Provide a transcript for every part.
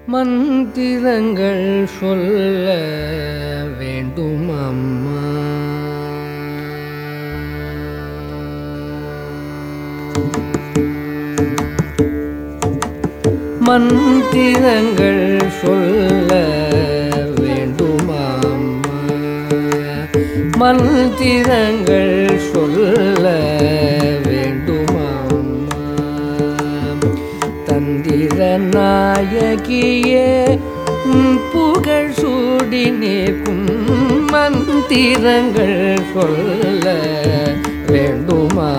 மந்திரங்கள் சொல்ல வேண்டும் அம்மா மந்திரங்கள் சொல்ல வேண்டும் அம்மா மந்திரங்கள் சொல்ல வேண்டும் அம்மா தந்திர நாயகியே உன் புகழ் சூடி நிற்கும் மந்திரங்கள் சொல்ல வேண்டுமா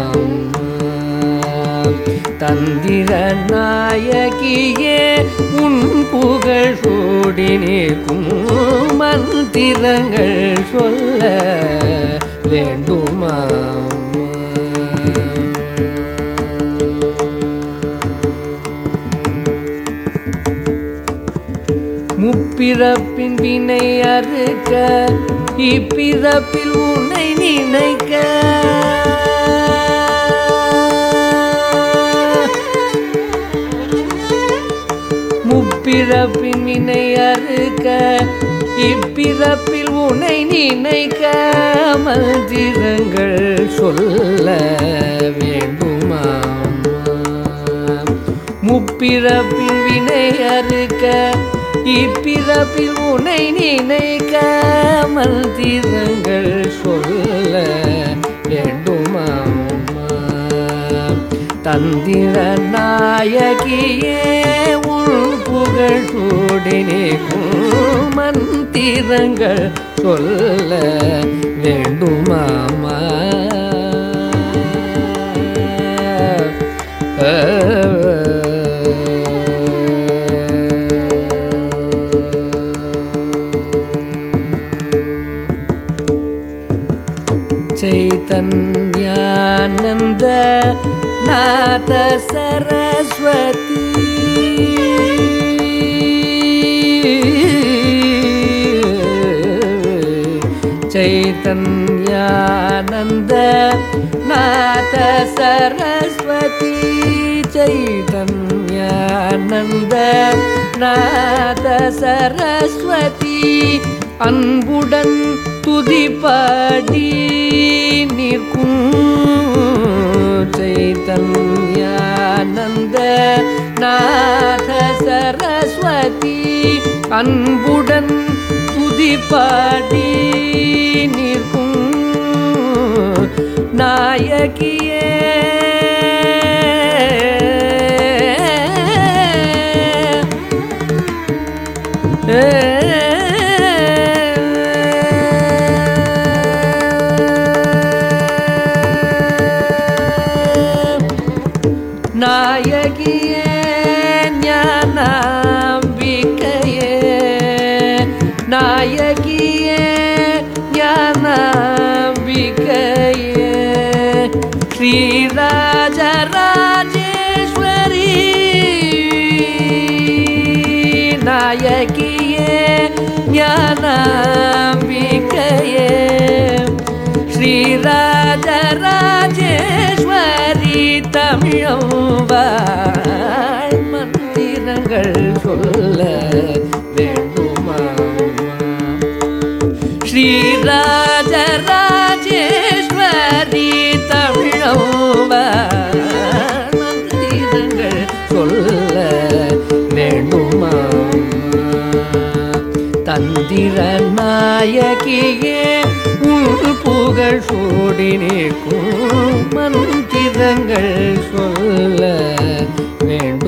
தந்திர நாயகியே உன் புகழ் சூடி நிற்கும் மந்திரங்கள் சொல்ல வேண்டுமா முப்பிறப்பின் வினை அறுக்க இப்பிறப்பில் உன்னை நினைக்க முப்பிறப்பின் வினை அறுக்க இப்பிறப்பில் உன்னை நினைக்க மந்திரங்கள் சொல்ல வேண்டுமா முப்பிறப்பின் வினை அறுக்க இப்பிறப்பில் உனை நினைக்க மந்திரங்கள் சொல்ல வேண்டுமா தந்திர நாயகியே உள் புகழ் சூடினேக்கும் மந்திரங்கள் சொல்ல வேண்டுமாமா ಚೈತನ್ಯಾನಂದ ನಾಥ ಸರಸ್ವತಿ ಚೈತನ್ಯಾನಂದ ನಾಥ ಸರಸ್ವತಿ ಚೈತನ್ಯಾನಂದ நாத சரஸ்வதி அன்புடன் துதிப்பாடி நிற்கும் சைதன்யானந்த நாத சரஸ்வதி அன்புடன் துதிப்பாடி நிற்கும் நாயகியே நாயகியே ஞானாம்பிகையே நாயகியே ஞானாம்பிகையே ஸ்ரீராஜராஜேஸ்வரி நாயகியே ஞானாம்பிகையே ஸ்ரீராஜராஜேஸ்வரி தமிழம்பாள் மந்திரங்கள் சொல்ல வேண்டுமா ஸ்ரீராஜராஜேஸ்வரி தமிழம்பாள் மந்திரங்கள் சொல்ல வேண்டுமா தந்திர நாயகியே உள் புகழ் சூடி நிற்கும் மந்திரங்கள் சொல்ல வேண்டும்